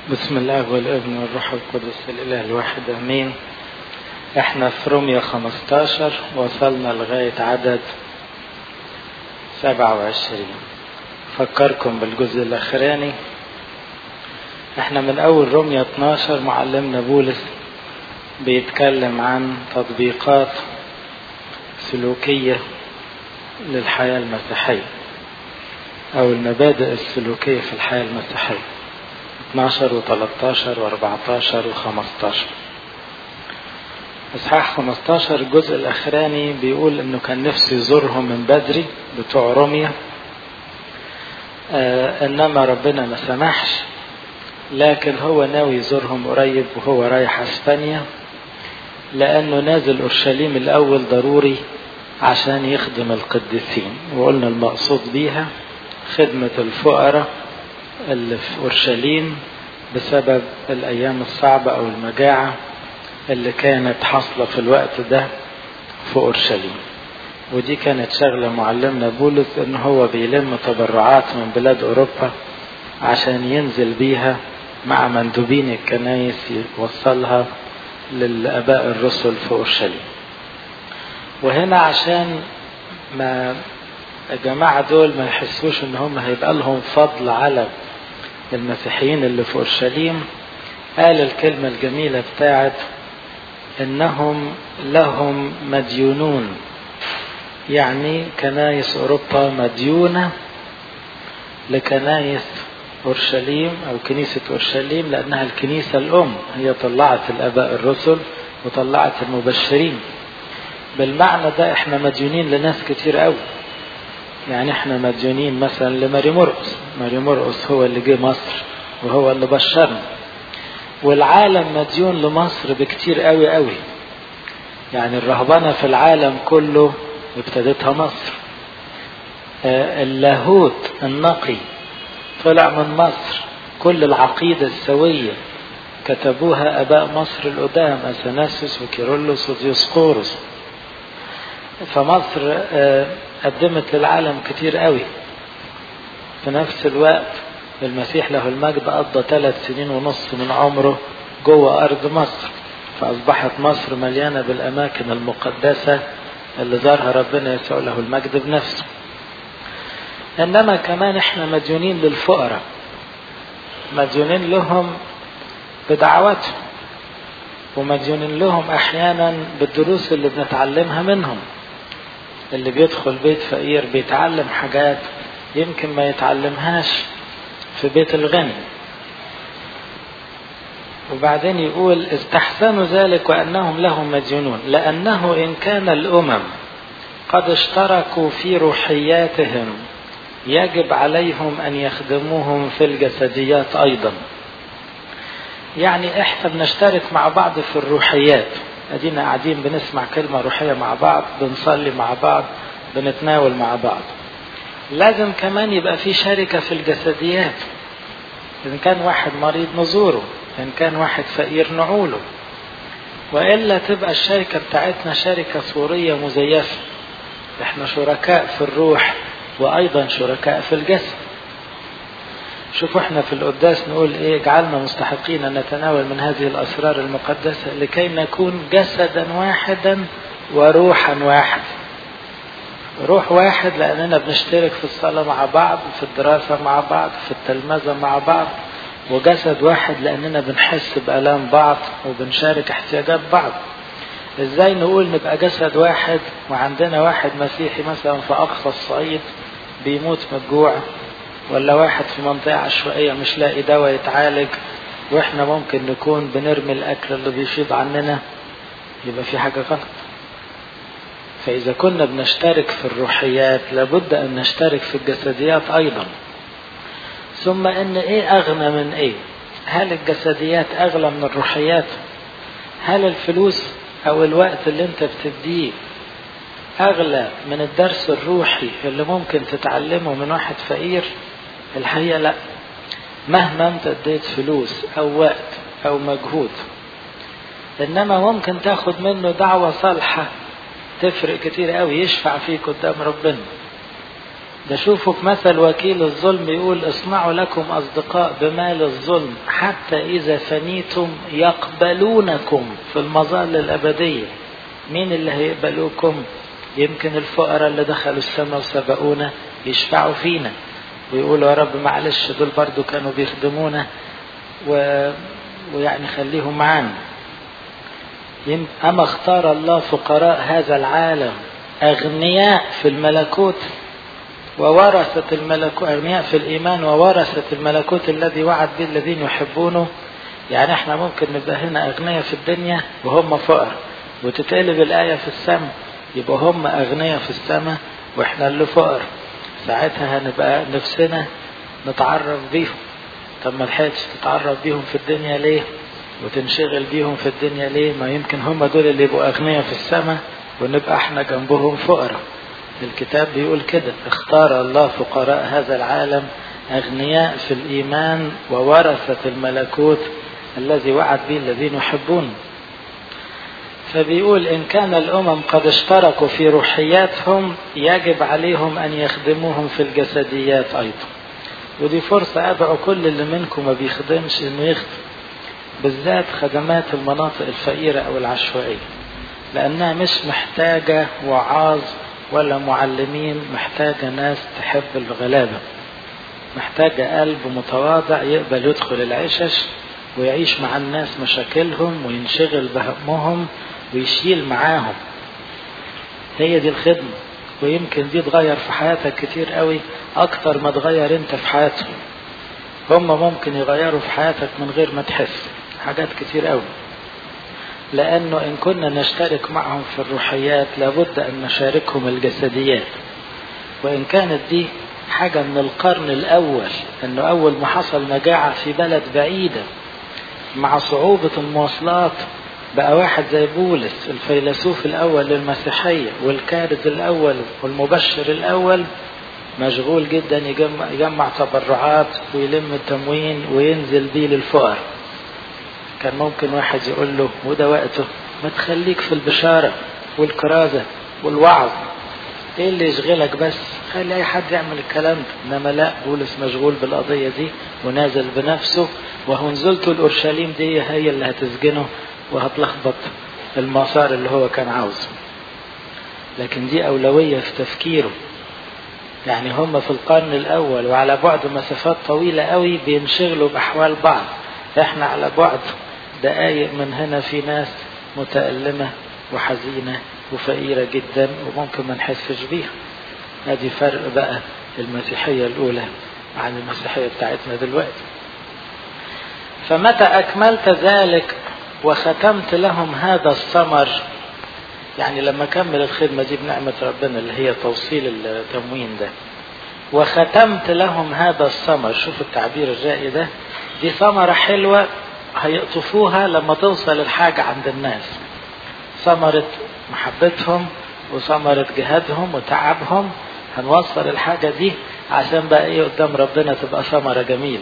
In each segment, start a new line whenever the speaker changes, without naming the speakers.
بسم الله والابن والروح القدس الاله الواحد امين احنا في روميا 15 وصلنا لغاية عدد 27 فكركم بالجزء الاخراني احنا من اول روميا 12 معلمنا بولس بيتكلم عن تطبيقات سلوكية للحياة المسيحية او المبادئ السلوكية في الحياة المسيحية 12 و13 و14 و15 اصحاح 15 الجزء الاخراني بيقول انه كان نفسه يزورهم من بدري بتوع روميا آه انما ربنا ما سمحش لكن هو ناوي يزورهم قريب وهو رايح اسبانيا لانه نازل اورشليم الاول ضروري عشان يخدم القديسين وقلنا المقصود بيها خدمة الفقراء اللي في أورشليم بسبب الأيام الصعبة أو المجاعة اللي كانت حاصلة في الوقت ده في أورشليم ودي كانت شغلة معلمنا بولس إن هو بيلم تبرعات من بلاد أوروبا عشان ينزل بيها مع مندوبين الكنايس يوصلها للآباء الرسل في أورشليم وهنا عشان ما الجماعة دول ما يحسوش ان هم هيبقى لهم فضل على المسيحيين اللي في اورشليم قال الكلمة الجميلة بتاعت انهم لهم مديونون يعني كنايس اوروبا مديونة لكنايس اورشليم او كنيسة اورشليم لانها الكنيسة الام هي طلعت الاباء الرسل وطلعت المبشرين بالمعنى ده احنا مديونين لناس كتير قوي يعني احنا مديونين مثلا لماري مرقس ماري مرقس هو اللي جه مصر وهو اللي بشرنا والعالم مديون لمصر بكتير قوي قوي يعني الرهبنة في العالم كله ابتدتها مصر آه اللاهوت النقي طلع من مصر كل العقيدة السوية كتبوها أباء مصر القدام أثناسيوس وكيرلس وديوسقورس فمصر آه قدمت للعالم كتير قوي في نفس الوقت المسيح له المجد قضى ثلاث سنين ونص من عمره جوه أرض مصر فأصبحت مصر مليانة بالأماكن المقدسة اللي زارها ربنا يسوع له المجد بنفسه إنما كمان إحنا مديونين للفقراء مديونين لهم بدعواتهم ومديونين لهم أحيانا بالدروس اللي بنتعلمها منهم اللي بيدخل بيت فقير بيتعلم حاجات يمكن ما يتعلمهاش في بيت الغني وبعدين يقول استحسنوا ذلك وأنهم لهم مديونون لأنه إن كان الأمم قد اشتركوا في روحياتهم يجب عليهم أن يخدموهم في الجسديات أيضا يعني احنا بنشترك مع بعض في الروحيات ادينا قاعدين بنسمع كلمة روحية مع بعض بنصلي مع بعض بنتناول مع بعض لازم كمان يبقى في شركة في الجسديات إن كان واحد مريض نزوره إن كان واحد فقير نعوله وإلا تبقى الشركة بتاعتنا شركة صورية مزيفة إحنا شركاء في الروح وأيضا شركاء في الجسد شوفوا احنا في القداس نقول ايه اجعلنا مستحقين ان نتناول من هذه الاسرار المقدسه لكي نكون جسدا واحدا وروحا واحد روح واحد لاننا بنشترك في الصلاه مع بعض في الدراسه مع بعض في التلمذه مع بعض وجسد واحد لاننا بنحس بالام بعض وبنشارك احتياجات بعض ازاي نقول نبقى جسد واحد وعندنا واحد مسيحي مثلا في اقصى الصعيد بيموت من الجوع ولا واحد في منطقة عشوائية مش لاقي دواء يتعالج واحنا ممكن نكون بنرمي الاكل اللي بيفيض عننا يبقى في حاجة غلط فإذا كنا بنشترك في الروحيات لابد أن نشترك في الجسديات أيضا ثم أن إيه أغنى من إيه هل الجسديات أغلى من الروحيات هل الفلوس أو الوقت اللي أنت بتديه أغلى من الدرس الروحي اللي ممكن تتعلمه من واحد فقير الحقيقة لا مهما انت اديت فلوس او وقت او مجهود انما ممكن تاخد منه دعوة صالحة تفرق كتير قوي يشفع فيك قدام ربنا ده شوفوا في مثل وكيل الظلم يقول اصنعوا لكم أصدقاء بمال الظلم حتى إذا فنيتم يقبلونكم في المظال الأبدية مين اللي هيقبلوكم يمكن الفقراء اللي دخلوا السماء وسبقونا يشفعوا فينا ويقولوا يا رب معلش دول برضو كانوا بيخدمونا و... ويعني خليهم معانا أما اختار الله فقراء هذا العالم أغنياء في الملكوت وورثة الملكوت أغنياء في الإيمان وورثة الملكوت الذي وعد به الذين يحبونه يعني احنا ممكن نبقى هنا أغنياء في الدنيا وهم فقر وتتقلب الآية في السماء يبقى هم أغنياء في السماء وإحنا اللي فقر ساعتها هنبقى نفسنا نتعرف بيهم طب ما لحقتش تتعرف بيهم في الدنيا ليه وتنشغل بيهم في الدنيا ليه ما يمكن هم دول اللي يبقوا أغنياء في السماء ونبقى احنا جنبهم فقراء الكتاب بيقول كده اختار الله فقراء هذا العالم أغنياء في الإيمان وورثة الملكوت الذي وعد به الذين يحبون فبيقول إن كان الأمم قد اشتركوا في روحياتهم يجب عليهم أن يخدموهم في الجسديات أيضا ودي فرصة أدعو كل اللي منكم ما بيخدمش إنه يخدم بالذات خدمات المناطق الفقيرة أو العشوائية لأنها مش محتاجة وعاظ ولا معلمين محتاجة ناس تحب الغلابة محتاجة قلب متواضع يقبل يدخل العشش ويعيش مع الناس مشاكلهم وينشغل بهمهم ويشيل معاهم هي دي الخدمة ويمكن دي تغير في حياتك كتير قوي أكتر ما تغير أنت في حياتهم هم ممكن يغيروا في حياتك من غير ما تحس حاجات كتير قوي لأنه إن كنا نشترك معهم في الروحيات لابد أن نشاركهم الجسديات وإن كانت دي حاجة من القرن الأول أنه أول ما حصل مجاعة في بلد بعيدة مع صعوبة المواصلات بقى واحد زي بولس الفيلسوف الأول للمسيحية والكارز الأول والمبشر الأول مشغول جدا يجمع, يجمع تبرعات ويلم التموين وينزل بيه للفقراء كان ممكن واحد يقول له وده وقته ما تخليك في البشارة والكرازة والوعظ ايه اللي يشغلك بس خلي اي حد يعمل الكلام ده انما لا بولس مشغول بالقضية دي ونازل بنفسه وهو نزلته الاورشليم دي هي اللي هتسجنه وهتلخبط المسار اللي هو كان عاوزه لكن دي أولوية في تفكيره يعني هم في القرن الأول وعلى بعد مسافات طويلة قوي بينشغلوا بأحوال بعض احنا على بعد دقايق من هنا في ناس متألمة وحزينة وفقيرة جدا وممكن ما نحسش بيها ادي فرق بقى المسيحية الأولى عن المسيحية بتاعتنا دلوقتي فمتى أكملت ذلك وختمت لهم هذا الثمر يعني لما كمل الخدمة دي بنعمة ربنا اللي هي توصيل التموين ده وختمت لهم هذا الثمر شوف التعبير الرائي ده دي ثمرة حلوة هيقطفوها لما توصل الحاجة عند الناس ثمرة محبتهم وثمرة جهادهم وتعبهم هنوصل الحاجة دي عشان بقى ايه قدام ربنا تبقى ثمرة جميلة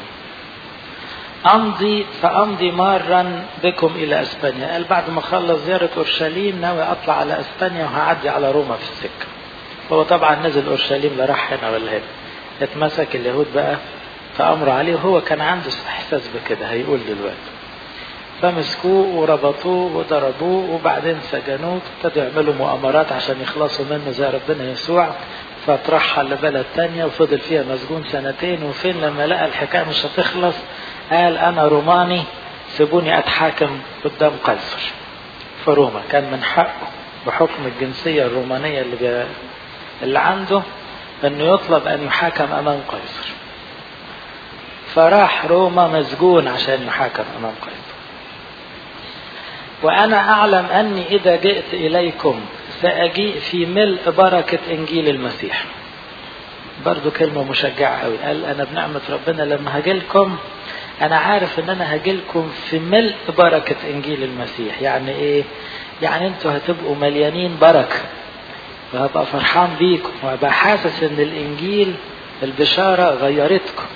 أمضي فأمضي مارا بكم إلى أسبانيا قال بعد ما أخلص زيارة أورشليم ناوي أطلع على أسبانيا وهعدي على روما في السكة هو طبعا نزل أورشليم لا راح هنا ولا هنا اتمسك اليهود بقى فأمروا عليه وهو كان عنده إحساس بكده هيقول دلوقتي فمسكوه وربطوه وضربوه وبعدين سجنوه ابتدوا يعملوا مؤامرات عشان يخلصوا منه زي ربنا يسوع فترحل لبلد تانية وفضل فيها مسجون سنتين وفين لما لقى الحكاية مش هتخلص قال أنا روماني سيبوني أتحاكم قدام قيصر في روما كان من حقه بحكم الجنسية الرومانية اللي, بي... اللي عنده أنه يطلب أن يحاكم أمام قيصر فراح روما مسجون عشان يحاكم أمام قيصر وأنا أعلم أني إذا جئت إليكم سأجيء في ملء بركة إنجيل المسيح برضو كلمة مشجعة قوي قال أنا بنعمة ربنا لما هجيلكم أنا عارف إن أنا هجيلكم في ملء بركة إنجيل المسيح يعني إيه؟ يعني أنتوا هتبقوا مليانين بركة وهبقى فرحان بيكم وهبقى حاسس إن الإنجيل البشارة غيرتكم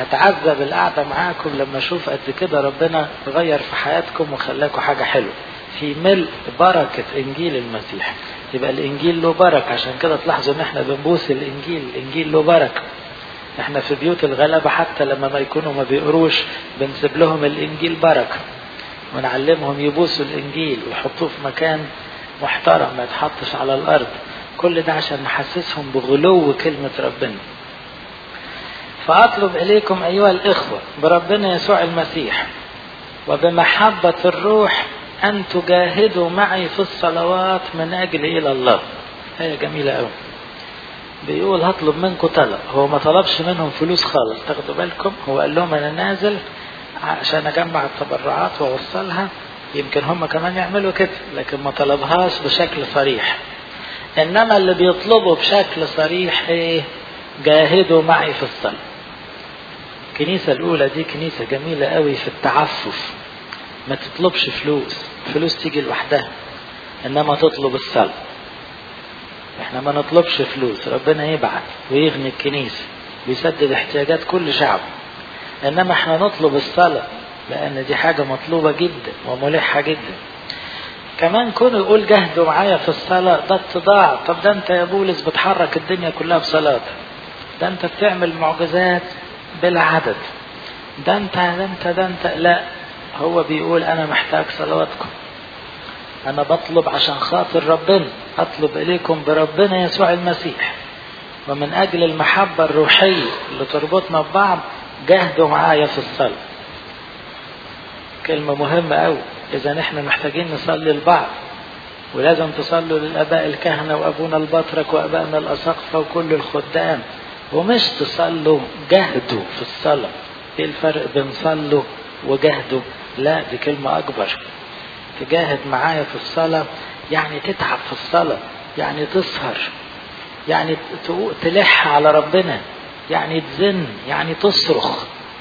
فهتعذب القعدة معاكم لما أشوف قد كده ربنا غير في حياتكم وخلاكم حاجة حلوة في ملء بركة إنجيل المسيح يبقى الإنجيل له بركة عشان كده تلاحظوا إن إحنا بنبوس الإنجيل الإنجيل له بركة إحنا في بيوت الغلبة حتى لما ما يكونوا ما بيقروش بنسيب لهم الإنجيل بركة ونعلمهم يبوسوا الإنجيل ويحطوه في مكان محترم ما يتحطش على الأرض كل ده عشان نحسسهم بغلو كلمة ربنا فأطلب إليكم أيها الإخوة بربنا يسوع المسيح وبمحبة الروح أن تجاهدوا معي في الصلوات من أجل إلى الله هي جميلة أوي بيقول هطلب منكم طلب هو ما طلبش منهم فلوس خالص تاخدوا بالكم هو قال لهم أنا نازل عشان أجمع التبرعات وأوصلها يمكن هم كمان يعملوا كده لكن ما طلبهاش بشكل صريح إنما اللي بيطلبوا بشكل صريح إيه جاهدوا معي في الصلاة الكنيسة الأولى دي كنيسة جميلة قوي في التعفف ما تطلبش فلوس فلوس تيجي لوحدها إنما تطلب الصلاة احنا ما نطلبش فلوس ربنا يبعت ويغني الكنيسة ويسدد احتياجات كل شعب إنما احنا نطلب الصلاة لأن دي حاجة مطلوبة جدا وملحة جدا كمان كونه يقول جهدوا معايا في الصلاة ده اتضاع طب ده انت يا بولس بتحرك الدنيا كلها بصلاة ده انت بتعمل معجزات بلا عدد ده انت ده انت ده انت لا هو بيقول انا محتاج صلواتكم انا بطلب عشان خاطر ربنا اطلب اليكم بربنا يسوع المسيح ومن اجل المحبة الروحية اللي تربطنا ببعض جاهدوا معايا في الصلاة كلمة مهمة قوي اذا احنا محتاجين نصلي لبعض ولازم تصلوا للاباء الكهنة وابونا البطرك وابائنا الاساقفة وكل الخدام ومش تصلوا جهدوا في الصلاة ايه الفرق بين صلوا وجهدوا لا دي كلمة اكبر تجاهد معايا في الصلاة يعني تتعب في الصلاة يعني تسهر يعني تلح على ربنا يعني تزن يعني تصرخ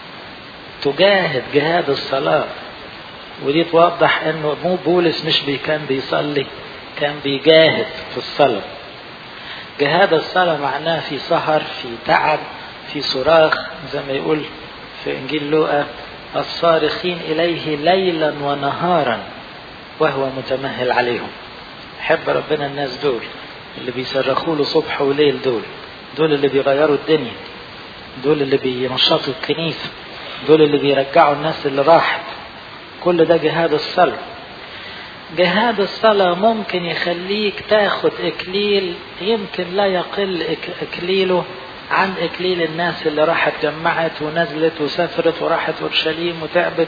تجاهد جهاد الصلاة ودي توضح انه مو بولس مش بي كان بيصلي كان بيجاهد في الصلاه جهاد الصلاة معناه في سهر في تعب في صراخ زي ما يقول في إنجيل لوقا الصارخين إليه ليلا ونهارا وهو متمهل عليهم حب ربنا الناس دول اللي بيصرخوا له صبح وليل دول دول اللي بيغيروا الدنيا دول اللي بينشطوا الكنيسة دول اللي بيرجعوا الناس اللي راحت كل ده جهاد الصلاة جهاد الصلاة ممكن يخليك تاخد إكليل يمكن لا يقل إكليله عن إكليل الناس اللي راحت جمعت ونزلت وسافرت وراحت أورشليم وتعبت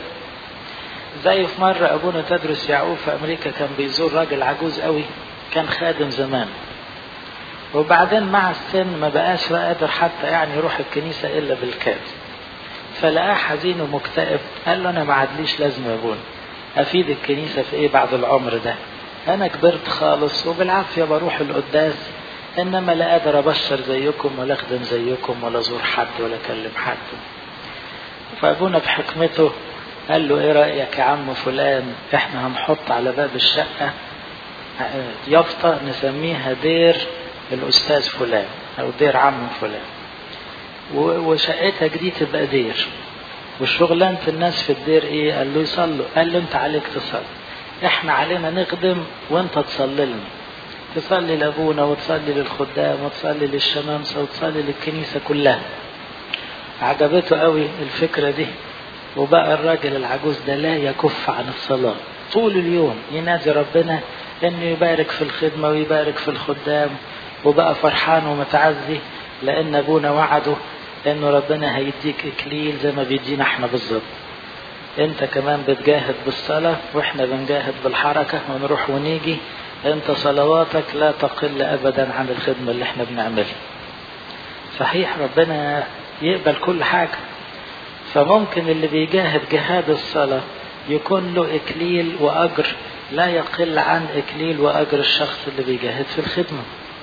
زي في مرة أبونا تدرس يعقوب في أمريكا كان بيزور راجل عجوز قوي كان خادم زمان وبعدين مع السن ما بقاش قادر حتى يعني يروح الكنيسة إلا بالكاد فلقاه حزين ومكتئب قال له أنا ما عادليش لازمة يا أبونا أفيد الكنيسة في إيه بعد العمر ده أنا كبرت خالص وبالعافية بروح القداس إنما لا قادر أبشر زيكم ولا أخدم زيكم ولا أزور حد ولا أكلم حد فأبونا بحكمته قال له إيه رأيك يا عم فلان إحنا هنحط على باب الشقة يافطة نسميها دير الأستاذ فلان أو دير عم فلان وشقتك دي تبقى دير وشغلانة الناس في الدير ايه قال له يصلوا قال له انت عليك تصلي احنا علينا نخدم وانت تصلي لنا تصلي لابونا وتصلي للخدام وتصلي للشمامسة وتصلي للكنيسة كلها عجبته قوي الفكرة دي وبقى الراجل العجوز ده لا يكف عن الصلاة طول اليوم ينادي ربنا انه يبارك في الخدمة ويبارك في الخدام وبقى فرحان ومتعزي لان ابونا وعده انه ربنا هيديك اكليل زي ما بيدينا احنا بالظبط انت كمان بتجاهد بالصلاة واحنا بنجاهد بالحركة ونروح ونيجي انت صلواتك لا تقل ابدا عن الخدمة اللي احنا بنعملها صحيح ربنا يقبل كل حاجة فممكن اللي بيجاهد جهاد الصلاة يكون له اكليل واجر لا يقل عن اكليل واجر الشخص اللي بيجاهد في الخدمة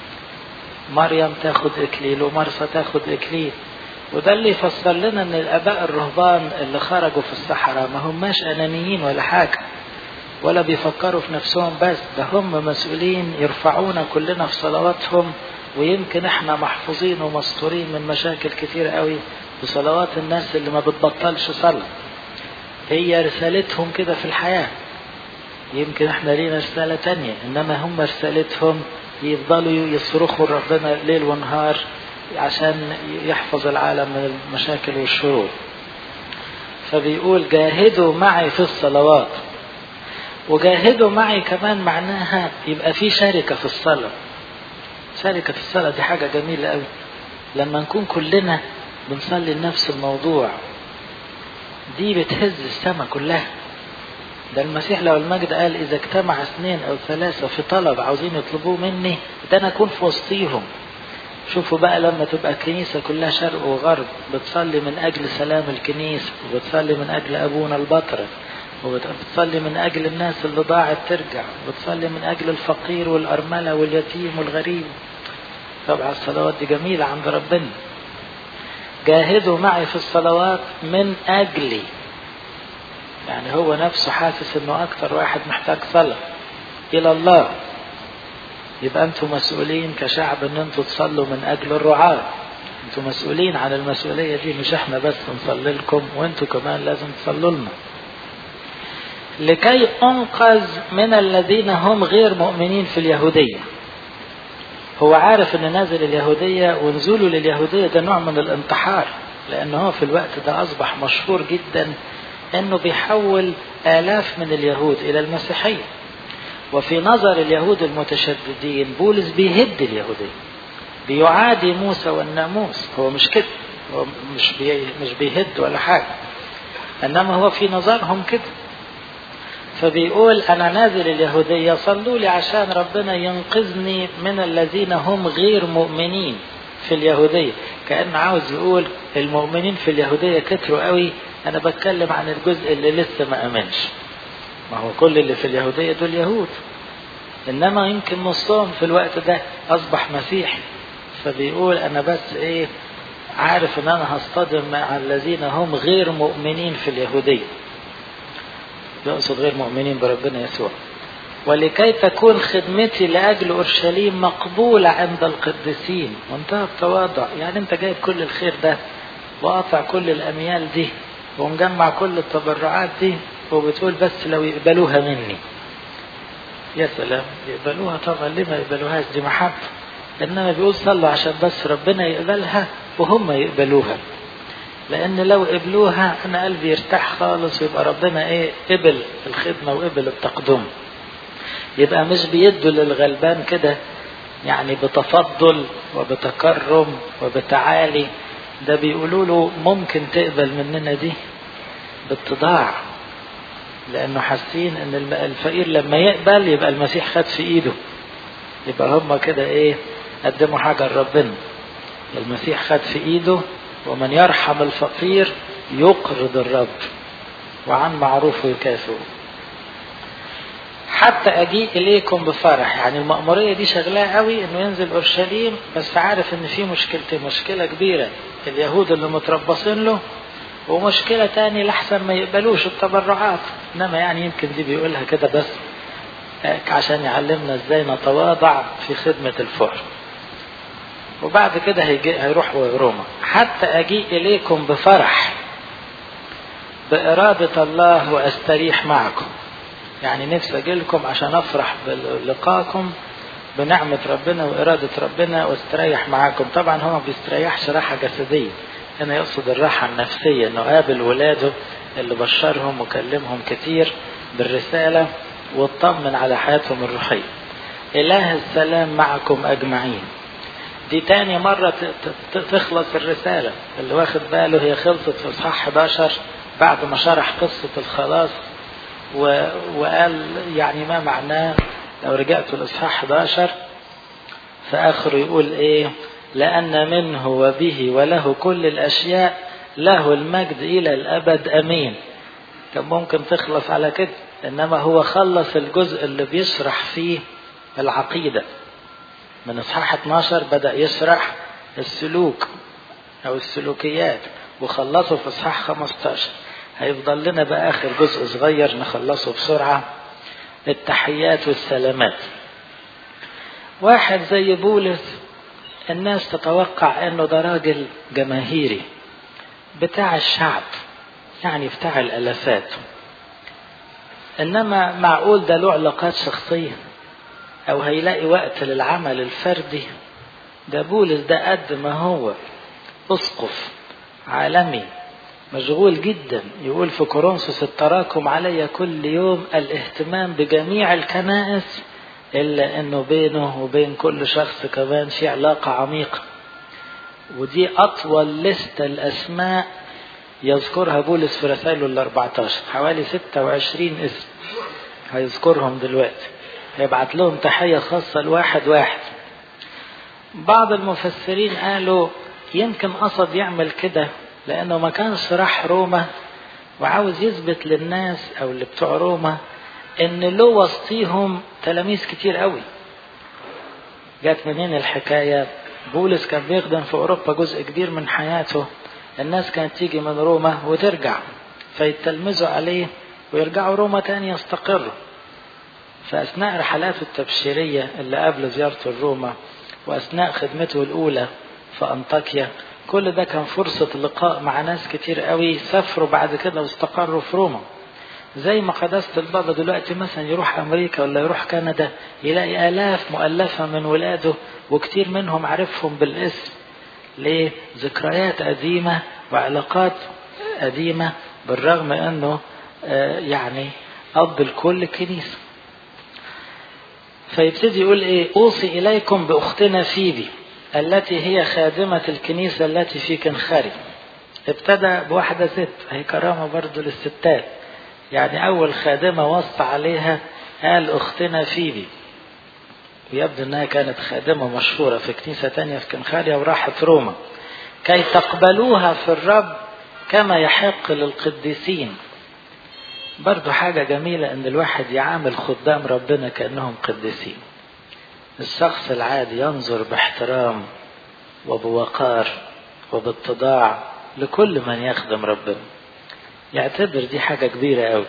مريم تاخد اكليل ومرسى تاخد اكليل وده اللي يفسر لنا ان الاباء الرهبان اللي خرجوا في الصحراء ما هماش انانيين ولا حاجه ولا بيفكروا في نفسهم بس ده هم مسؤولين يرفعونا كلنا في صلواتهم ويمكن احنا محفوظين ومستورين من مشاكل كتير قوي بصلوات الناس اللي ما بتبطلش صلاة هي رسالتهم كده في الحياة يمكن احنا لينا رسالة تانية انما هم رسالتهم يفضلوا يصرخوا ربنا ليل ونهار عشان يحفظ العالم من المشاكل والشرور فبيقول جاهدوا معي في الصلوات وجاهدوا معي كمان معناها يبقى في شركة في الصلاة شركة في الصلاة دي حاجة جميلة قوي لما نكون كلنا بنصلي نفس الموضوع دي بتهز السماء كلها ده المسيح لو المجد قال إذا اجتمع اثنين أو ثلاثة في طلب عاوزين يطلبوه مني ده أنا أكون في وسطيهم شوفوا بقى لما تبقى الكنيسة كلها شرق وغرب بتصلي من أجل سلام الكنيسة وبتصلي من أجل أبونا البطرة وبتصلي من أجل الناس اللي ضاعت ترجع وبتصلي من أجل الفقير والأرملة واليتيم والغريب طبعا الصلوات دي جميلة عند ربنا جاهدوا معي في الصلوات من أجلي يعني هو نفسه حاسس انه اكتر واحد محتاج صلاة الى الله يبقى انتم مسؤولين كشعب ان انتم تصلوا من اجل الرعاة انتم مسؤولين عن المسؤولية دي مش احنا بس نصلي لكم وانتم كمان لازم تصلوا لنا لكي انقذ من الذين هم غير مؤمنين في اليهودية هو عارف ان نازل اليهودية ونزوله لليهودية ده نوع من الانتحار لان هو في الوقت ده اصبح مشهور جدا انه بيحول الاف من اليهود الى المسيحيه وفي نظر اليهود المتشددين بولس بيهد اليهوديه بيعادي موسى والناموس هو مش كده هو مش بي مش بيهد ولا حاجه انما هو في نظرهم كده فبيقول انا نازل اليهوديه صلوا لي عشان ربنا ينقذني من الذين هم غير مؤمنين في اليهوديه كان عاوز يقول المؤمنين في اليهوديه كتروا قوي انا بتكلم عن الجزء اللي لسه ما امنش ما هو كل اللي في اليهودية دول يهود انما يمكن نصهم في الوقت ده اصبح مسيحي فبيقول انا بس ايه عارف ان انا هصطدم مع الذين هم غير مؤمنين في اليهودية يقصد غير مؤمنين بربنا يسوع ولكي تكون خدمتي لأجل أورشليم مقبولة عند القديسين منتهى التواضع يعني أنت جايب كل الخير ده وقاطع كل الأميال دي ومجمع كل التبرعات دي وبتقول بس لو يقبلوها مني يا سلام يقبلوها طبعا ليه ما يقبلوهاش دي محبة انما بيقول صلوا عشان بس ربنا يقبلها وهم يقبلوها لان لو قبلوها انا قلبي يرتاح خالص ويبقى ربنا ايه قبل الخدمة وقبل التقدم يبقى مش بيدوا للغلبان كده يعني بتفضل وبتكرم وبتعالي ده بيقولوا له ممكن تقبل مننا دي باتضاع لانه حاسين ان الفقير لما يقبل يبقى المسيح خد في ايده يبقى هم كده ايه قدموا حاجة لربنا المسيح خد في ايده ومن يرحم الفقير يقرض الرب وعن معروفه يكافئه حتى اجيء اليكم بفرح يعني المأمورية دي شغلاه قوي انه ينزل اورشليم بس عارف ان في مشكلتين مشكلة كبيرة اليهود اللي متربصين له ومشكلة تاني لحسن ما يقبلوش التبرعات انما يعني يمكن دي بيقولها كده بس عشان يعلمنا ازاي نتواضع في خدمة الفقر وبعد كده هيجي هيروح روما حتى اجيء اليكم بفرح بإرادة الله وأستريح معكم يعني نفسي أجي لكم عشان أفرح بلقاكم بنعمة ربنا وإرادة ربنا واستريح معاكم طبعا هو ما بيستريحش راحة جسدية هنا يقصد الراحة النفسية انه قابل ولاده اللي بشرهم وكلمهم كتير بالرسالة واطمن على حياتهم الروحية إله السلام معكم أجمعين دي تاني مرة تخلص الرسالة اللي واخد باله هي خلصت في إصحاح 11 بعد ما شرح قصة الخلاص و... وقال يعني ما معناه لو رجعت الإصحاح 11 في آخره يقول إيه لأن منه وبه وله كل الأشياء له المجد إلى الأبد أمين كان ممكن تخلص على كده إنما هو خلص الجزء اللي بيشرح فيه العقيدة من إصحاح 12 بدأ يشرح السلوك أو السلوكيات وخلصه في إصحاح 15 هيفضل لنا بقى آخر جزء صغير نخلصه بسرعة التحيات والسلامات واحد زي بولس الناس تتوقع انه ده راجل جماهيري بتاع الشعب يعني بتاع الالافات إنما معقول ده له علاقات شخصية أو هيلاقي وقت للعمل الفردي ده بولس ده قد ما هو أسقف عالمي مشغول جدا يقول في كورنثوس التراكم علي كل يوم الاهتمام بجميع الكنائس إلا أنه بينه وبين كل شخص كمان في علاقة عميقة ودي أطول لستة الأسماء يذكرها بولس في رسائله ال 14 حوالي 26 اسم هيذكرهم دلوقتي هيبعت لهم تحية خاصة لواحد واحد بعض المفسرين قالوا يمكن قصد يعمل كده لأنه ما كانش راح روما وعاوز يثبت للناس أو اللي بتوع روما إن له وسطيهم تلاميذ كتير قوي جت منين الحكاية بولس كان بيخدم في أوروبا جزء كبير من حياته الناس كانت تيجي من روما وترجع فيتلمذوا عليه ويرجعوا روما تاني يستقروا فأثناء رحلاته التبشيرية اللي قبل زيارته لروما وأثناء خدمته الأولى في أنطاكيا كل ده كان فرصة لقاء مع ناس كتير قوي سافروا بعد كده واستقروا في روما زي ما قداسة البابا دلوقتي مثلا يروح أمريكا ولا يروح كندا يلاقي آلاف مؤلفة من ولاده وكتير منهم عرفهم بالاسم ليه؟ ذكريات قديمة وعلاقات قديمة بالرغم أنه آه يعني أب الكل كنيسة فيبتدي يقول إيه أوصي إليكم بأختنا فيبي التي هي خادمة الكنيسة التي في كنخاري ابتدى بواحدة ست هي كرامة برضو للستات يعني أول خادمة وصى عليها قال أختنا فيبي ويبدو أنها كانت خادمة مشهورة في كنيسة تانية في كنخاريا وراحت روما كي تقبلوها في الرب كما يحق للقديسين برضو حاجة جميلة أن الواحد يعامل خدام ربنا كأنهم قديسين الشخص العادي ينظر باحترام وبوقار وباتضاع لكل من يخدم ربنا يعتبر دي حاجة كبيرة قوي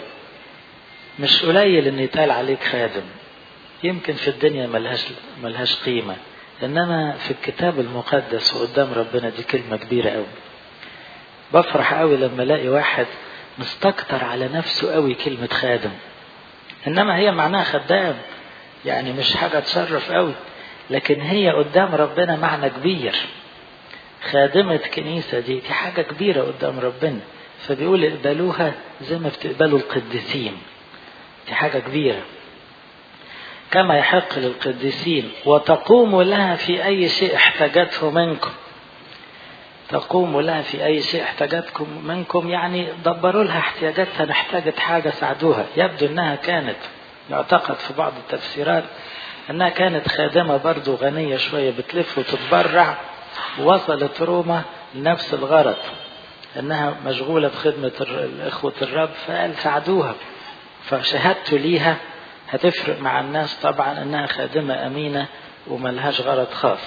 مش قليل ان يتقال عليك خادم يمكن في الدنيا ملهاش ملهاش قيمة انما في الكتاب المقدس وقدام ربنا دي كلمة كبيرة قوي بفرح قوي لما الاقي واحد مستكتر على نفسه قوي كلمة خادم انما هي معناها خدام يعني مش حاجة تشرف قوي لكن هي قدام ربنا معنى كبير خادمة كنيسة دي دي حاجة كبيرة قدام ربنا فبيقول اقبلوها زي ما بتقبلوا القديسين دي حاجة كبيرة كما يحق للقديسين وتقوموا لها في أي شيء احتاجته منكم تقوموا لها في أي شيء احتاجتكم منكم يعني دبروا لها احتياجاتها نحتاجت حاجة ساعدوها يبدو أنها كانت يعتقد في بعض التفسيرات أنها كانت خادمة برضو غنية شوية بتلف وتتبرع وصلت روما لنفس الغرض أنها مشغولة بخدمة إخوة الرب فقال ساعدوها فشهادته ليها هتفرق مع الناس طبعا أنها خادمة أمينة وملهاش غرض خاص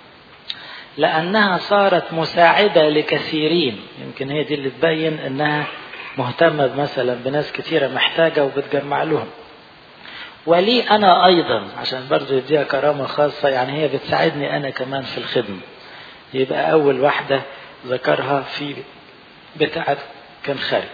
لأنها صارت مساعدة لكثيرين يمكن هي دي اللي تبين أنها مهتمة مثلا بناس كثيرة محتاجة وبتجمع لهم ولي أنا أيضا عشان برضو يديها كرامة خاصة يعني هي بتساعدني أنا كمان في الخدمة يبقى أول واحدة ذكرها في بتاعة كان خارج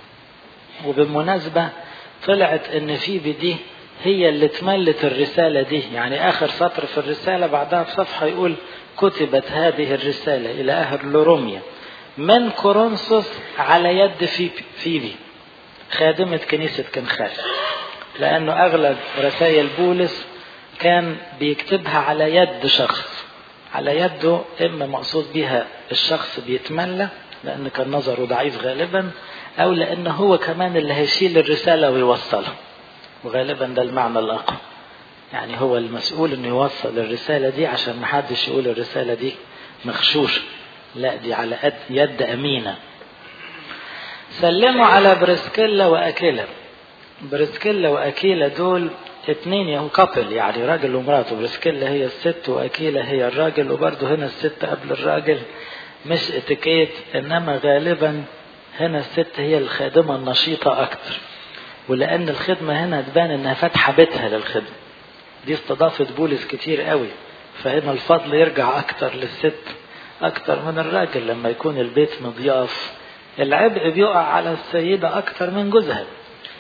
وبالمناسبة طلعت ان فيبي دي هي اللي تملت الرسالة دي يعني آخر سطر في الرسالة بعدها بصفحة يقول كتبت هذه الرسالة إلى أهل لوروميا من كورنثوس على يد فيبي, فيبي خادمة كنيسة كنخاري لأنه أغلب رسائل بولس كان بيكتبها على يد شخص على يده إما مقصود بها الشخص بيتملى لأن كان نظره ضعيف غالبا أو لأن هو كمان اللي هيشيل الرسالة ويوصلها وغالبا ده المعنى الأقوى يعني هو المسؤول انه يوصل الرسالة دي عشان محدش يقول الرسالة دي مغشوشة لا دي على قد يد أمينة سلموا على بريسكيلا وأكيلا بريسكيلا وأكيلا دول اتنين يهو كابل يعني راجل ومراته بريسكيلا هي الست وأكيلا هي الراجل وبرضه هنا الست قبل الراجل مش اتيكيت انما غالبا هنا الست هي الخادمة النشيطة أكتر ولأن الخدمة هنا تبان إنها فاتحة بيتها للخدمة دي استضافت بولس كتير قوي فهنا الفضل يرجع أكتر للست أكتر من الراجل لما يكون البيت مضياف العبء بيقع على السيدة أكتر من جوزها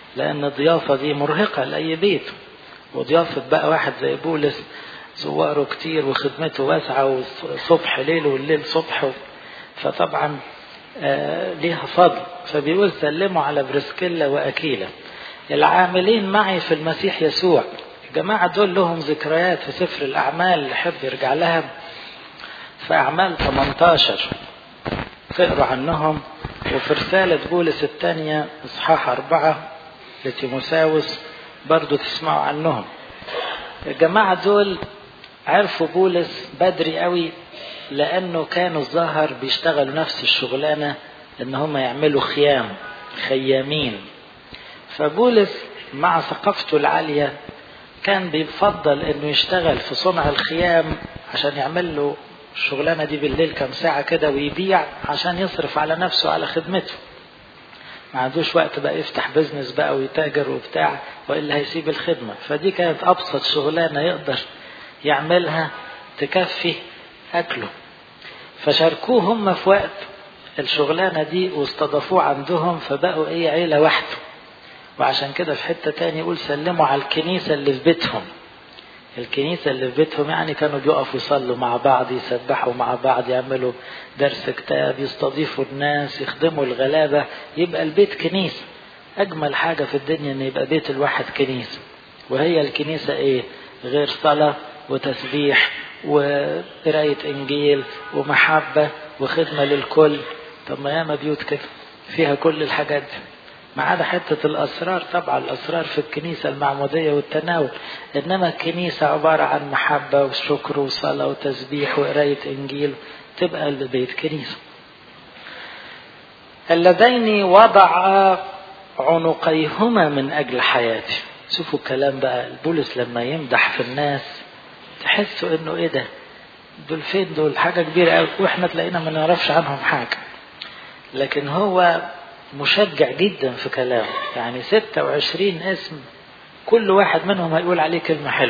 لأن الضيافة دي مرهقة لأي بيت وضيافة بقى واحد زي بولس زواره كتير وخدمته واسعة والصبح ليل والليل صبح فطبعا آه ليها فضل فبيقول سلموا على بريسكيلا وأكيلا العاملين معي في المسيح يسوع الجماعة دول لهم ذكريات في سفر الأعمال اللي يحب يرجع لها في أعمال 18 تقروا عنهم وفي رسالة بولس الثانية إصحاح أربعة لتيموساوس برضو تسمعوا عنهم الجماعة دول عرفوا بولس بدري قوي لأنه كانوا الظاهر بيشتغلوا نفس الشغلانة إن هم يعملوا خيام خيامين فبولس مع ثقافته العالية كان بيفضل إنه يشتغل في صنع الخيام عشان يعمل له الشغلانة دي بالليل كام ساعة كده ويبيع عشان يصرف على نفسه على خدمته ما عندوش وقت بقى يفتح بزنس بقى ويتاجر وبتاع والا هيسيب الخدمه فدي كانت ابسط شغلانه يقدر يعملها تكفي اكله فشاركوه هم في وقت الشغلانه دي واستضافوه عندهم فبقوا ايه عيله واحده وعشان كده في حته تاني يقول سلموا على الكنيسه اللي في بيتهم الكنيسة اللي في بيتهم يعني كانوا بيقفوا يصلوا مع بعض يسبحوا مع بعض يعملوا درس كتاب يستضيفوا الناس يخدموا الغلابة يبقى البيت كنيسة أجمل حاجة في الدنيا إن يبقى بيت الواحد كنيسة وهي الكنيسة إيه غير صلاة وتسبيح وقراية إنجيل ومحبة وخدمة للكل طب ما ياما بيوت كده فيها كل الحاجات دي ما عدا حتة الأسرار طبعا الأسرار في الكنيسة المعمودية والتناول إنما الكنيسة عبارة عن محبة وشكر وصلاة وتسبيح وقراية إنجيل تبقى البيت كنيسة اللذين وضع عنقيهما من أجل حياتي شوفوا الكلام بقى بولس لما يمدح في الناس تحسوا انه ايه ده دول فين دول حاجة كبيرة قوي واحنا تلاقينا ما نعرفش عنهم حاجة لكن هو مشجع جدا في كلامه يعني 26 اسم كل واحد منهم هيقول عليه كلمة حلوة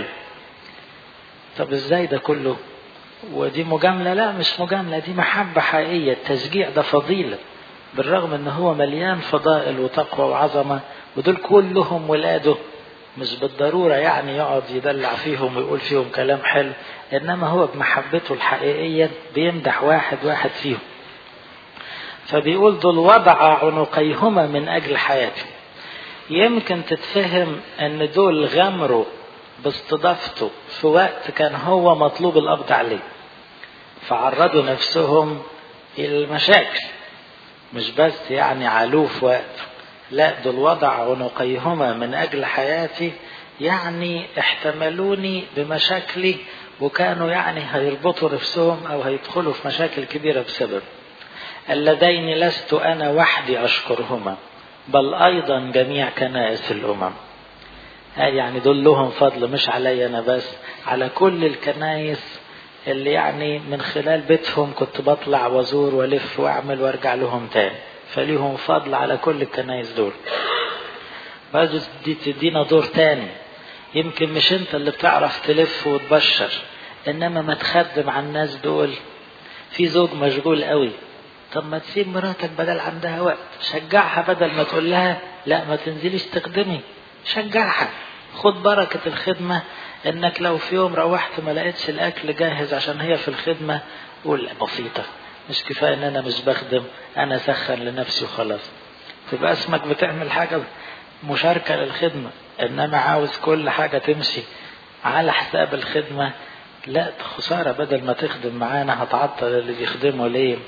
طب ازاي ده كله ودي مجاملة لا مش مجاملة دي محبة حقيقية التشجيع ده فضيلة بالرغم ان هو مليان فضائل وتقوى وعظمة ودول كلهم ولاده مش بالضرورة يعني يقعد يدلع فيهم ويقول فيهم كلام حلو انما هو بمحبته الحقيقية بيمدح واحد واحد فيهم فبيقول دول وضع عنقيهما من أجل حياته يمكن تتفهم أن دول غمروا باستضافته في وقت كان هو مطلوب القبض عليه فعرضوا نفسهم إلى المشاكل مش بس يعني علوه في وقت لا دول وضع عنقيهما من أجل حياتي يعني احتملوني بمشاكلي وكانوا يعني هيربطوا نفسهم أو هيدخلوا في مشاكل كبيرة بسبب اللذين لست أنا وحدي أشكرهما بل أيضا جميع كنائس الأمم يعني دول لهم فضل مش علي أنا بس على كل الكنائس اللي يعني من خلال بيتهم كنت بطلع وازور والف واعمل وارجع لهم تاني فليهم فضل على كل الكنائس دول برضه دي تدينا دور تاني يمكن مش انت اللي بتعرف تلف وتبشر انما ما تخدم على الناس دول في زوج مشغول قوي طب ما تسيب مراتك بدل عندها وقت شجعها بدل ما تقول لها لا ما تنزليش تخدمي شجعها خد بركة الخدمة انك لو في يوم روحت ما لقيتش الاكل جاهز عشان هي في الخدمة قول بسيطة مش كفاية ان انا مش بخدم انا اسخن لنفسي وخلاص تبقى اسمك بتعمل حاجة مشاركة للخدمة انما عاوز كل حاجة تمشي على حساب الخدمة لا خسارة بدل ما تخدم معانا هتعطل اللي بيخدمه ليه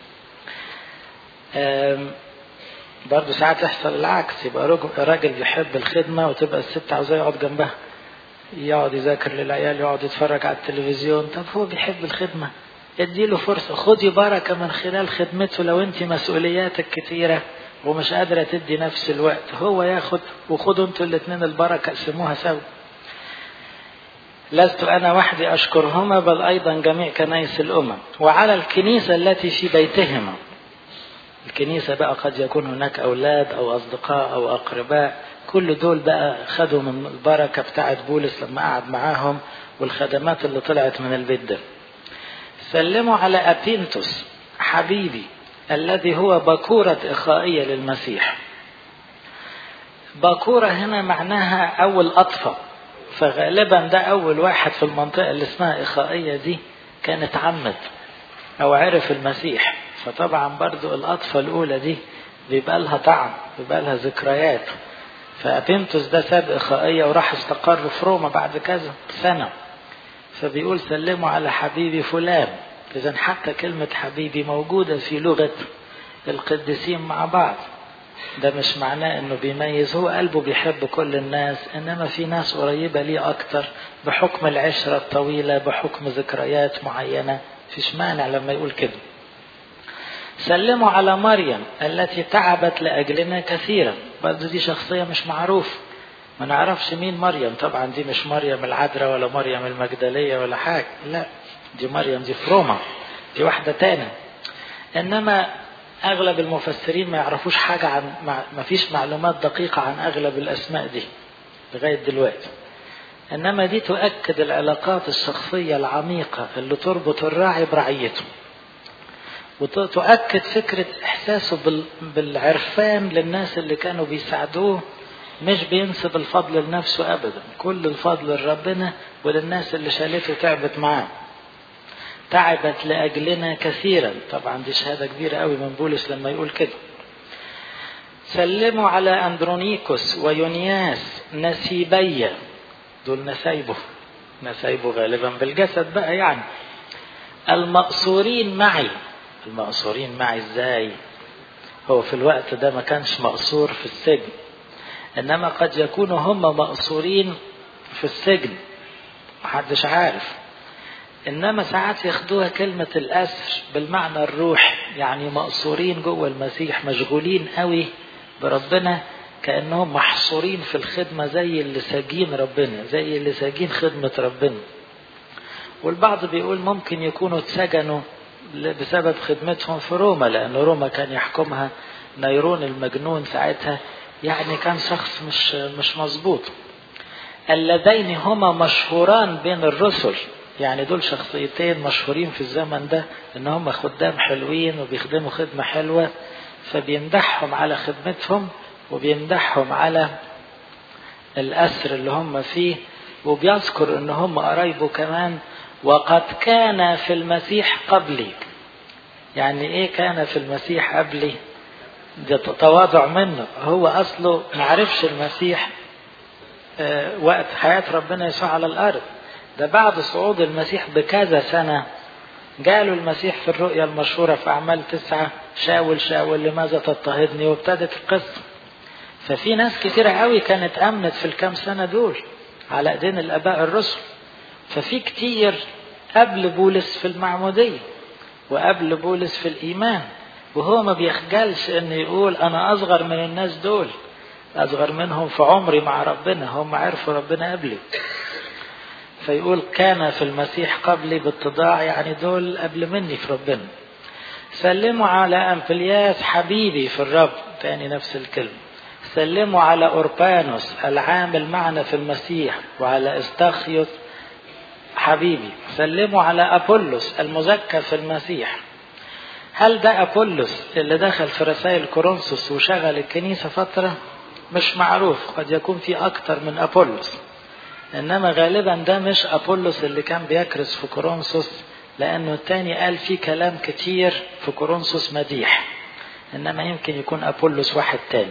برضه ساعات يحصل العكس يبقى راجل بيحب الخدمة وتبقى الست عاوزاه يقعد جنبها يقعد يذاكر للعيال يقعد يتفرج على التلفزيون طب هو بيحب الخدمة اديله فرصة خدي بركة من خلال خدمته لو انت مسؤولياتك كتيرة ومش قادرة تدي نفس الوقت هو ياخد وخدوا انتوا الاثنين البركة اقسموها سوا لست أنا وحدي أشكرهما بل أيضا جميع كنائس الأمم وعلى الكنيسة التي في بيتهما الكنيسة بقى قد يكون هناك أولاد أو أصدقاء أو أقرباء كل دول بقى خدوا من البركة بتاعت بولس لما قعد معاهم والخدمات اللي طلعت من البيت ده سلموا على أبينتوس حبيبي الذي هو بكورة إخائية للمسيح باكورة هنا معناها أول أطفى فغالبا ده أول واحد في المنطقة اللي اسمها إخائية دي كانت عمد أو عرف المسيح فطبعا برضو الأطفى الأولى دي بيبقى لها طعم بيبقى لها ذكريات فأبينتوس ده ساب إخائية وراح استقر في روما بعد كذا سنة فبيقول سلموا على حبيبي فلان إذا حتى كلمة حبيبي موجودة في لغة القديسين مع بعض ده مش معناه انه بيميز هو قلبه بيحب كل الناس انما في ناس قريبة ليه اكتر بحكم العشرة الطويلة بحكم ذكريات معينة فيش مانع لما يقول كده سلموا على مريم التي تعبت لأجلنا كثيرا برضه دي شخصية مش معروف ما نعرفش مين مريم طبعا دي مش مريم العذراء ولا مريم المجدلية ولا حاجة لا دي مريم دي في روما دي واحدة تانية إنما أغلب المفسرين ما يعرفوش حاجة عن ما فيش معلومات دقيقة عن أغلب الأسماء دي لغاية دلوقتي إنما دي تؤكد العلاقات الشخصية العميقة اللي تربط الراعي برعيته وتؤكد فكرة إحساسه بالعرفان للناس اللي كانوا بيساعدوه مش بينسب الفضل لنفسه أبدا كل الفضل لربنا وللناس اللي شالته وتعبت معاه تعبت لأجلنا كثيرا طبعا دي شهادة كبيرة قوي من بولس لما يقول كده سلموا على أندرونيكوس ويونياس نسيبية دول نسايبه نسايبه غالبا بالجسد بقى يعني المقصورين معي المقصورين معي ازاي هو في الوقت ده ما كانش مقصور في السجن انما قد يكونوا هم مقصورين في السجن محدش عارف انما ساعات ياخدوها كلمة الاسر بالمعنى الروح يعني مقصورين جوه المسيح مشغولين قوي بربنا كأنهم محصورين في الخدمة زي اللي ساجين ربنا زي اللي ساجين خدمة ربنا والبعض بيقول ممكن يكونوا اتسجنوا بسبب خدمتهم في روما لأن روما كان يحكمها نيرون المجنون ساعتها يعني كان شخص مش مش مظبوط اللذين هما مشهوران بين الرسل يعني دول شخصيتين مشهورين في الزمن ده ان هم خدام حلوين وبيخدموا خدمة حلوة فبيمدحهم على خدمتهم وبيمدحهم على الأسر اللي هم فيه وبيذكر ان هم قرايبه كمان وقد كان في المسيح قبلي يعني ايه كان في المسيح قبلي ده تواضع منه هو اصله ما عرفش المسيح آه وقت حياة ربنا يسوع على الارض ده بعد صعود المسيح بكذا سنة جاله المسيح في الرؤيا المشهورة في أعمال تسعة شاول شاول لماذا تضطهدني وابتدت القصة ففي ناس كتيرة قوي كانت أمنت في الكام سنة دول على ايدين الآباء الرسل ففي كتير قبل بولس في المعمودية وقبل بولس في الإيمان وهو ما بيخجلش إن يقول أنا أصغر من الناس دول أصغر منهم في عمري مع ربنا هم عرفوا ربنا قبلي فيقول كان في المسيح قبلي باتضاع يعني دول قبل مني في ربنا سلموا على أمبلياس حبيبي في الرب تاني نفس الكلمة سلموا على أوربانوس العامل معنا في المسيح وعلى استخيوس حبيبي سلموا على أبولس المزكى في المسيح هل ده أبولس اللي دخل في رسائل كورنثوس وشغل الكنيسة فترة مش معروف قد يكون في أكتر من أبولس إنما غالبا ده مش أبولس اللي كان بيكرس في كورنثوس لأنه التاني قال فيه كلام كتير في كورنثوس مديح إنما يمكن يكون أبولس واحد تاني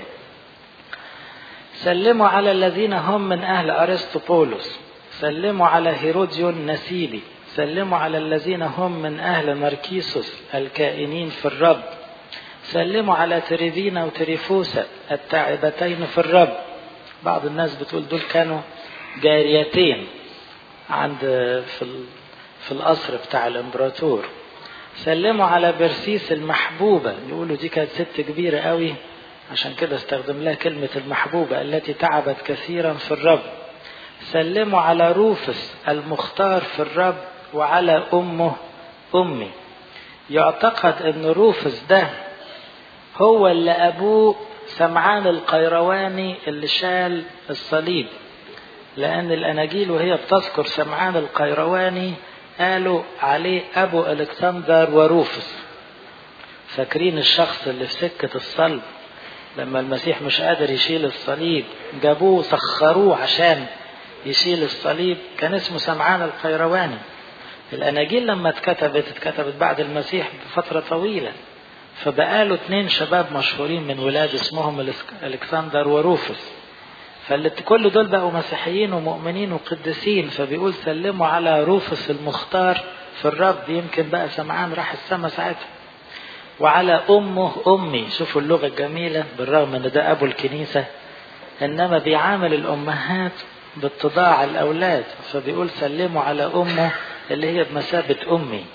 سلموا على الذين هم من أهل أرسطوبولس سلموا على هيروديون نسيبي سلموا على الذين هم من أهل مركيسوس الكائنين في الرب سلموا على تريفينا وتريفوسا التاعبتين في الرب بعض الناس بتقول دول كانوا جاريتين عند في في القصر بتاع الامبراطور سلموا على برسيس المحبوبة يقولوا دي كانت ست كبيرة قوي عشان كده استخدم لها كلمة المحبوبة التي تعبت كثيرا في الرب سلموا على روفس المختار في الرب وعلى أمه أمي يعتقد أن روفس ده هو اللي أبوه سمعان القيرواني اللي شال الصليب لأن الأناجيل وهي بتذكر سمعان القيرواني قالوا عليه أبو ألكسندر وروفس فاكرين الشخص اللي في سكة الصلب لما المسيح مش قادر يشيل الصليب جابوه سخروه عشان يشيل الصليب كان اسمه سمعان القيرواني الأناجيل لما اتكتبت اتكتبت بعد المسيح بفترة طويلة فبقاله اتنين شباب مشهورين من ولاد اسمهم الكسندر وروفس فاللي كل دول بقوا مسيحيين ومؤمنين وقديسين فبيقول سلموا على روفس المختار في الرب يمكن بقى سمعان راح السما ساعتها وعلى أمه أمي شوفوا اللغة الجميلة بالرغم أن ده أبو الكنيسة إنما بيعامل الأمهات باتضاع الأولاد فبيقول سلموا على أمه اللي هي بمثابة أمي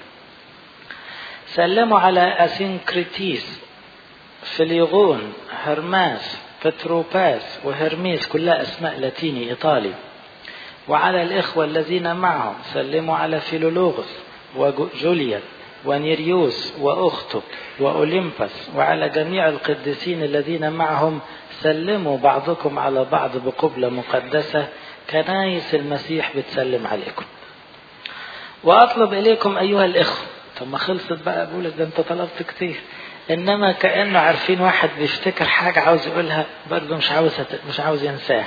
سلموا على أسينكريتيس فليغون هرماس بتروباس وهرميس كلها أسماء لاتيني إيطالي وعلى الإخوة الذين معهم سلموا على فيلولوغوس وجوليا ونيريوس وأخته وأوليمبس وعلى جميع القديسين الذين معهم سلموا بعضكم على بعض بقبلة مقدسة كنايس المسيح بتسلم عليكم وأطلب إليكم أيها الإخوة طب ما خلصت بقى بقول ده أنت طلبت كتير إنما كأنه عارفين واحد بيفتكر حاجة عاوز يقولها برضه مش عاوز مش عاوز ينساها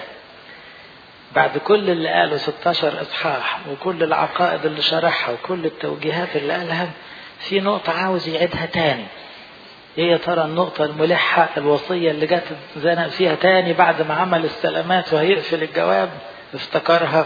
بعد كل اللي قاله 16 إصحاح وكل العقائد اللي شرحها وكل التوجيهات اللي قالها في نقطة عاوز يعيدها تاني ايه يا ترى النقطة الملحة الوصية اللي جت زنق فيها تاني بعد ما عمل السلامات وهيقفل الجواب افتكرها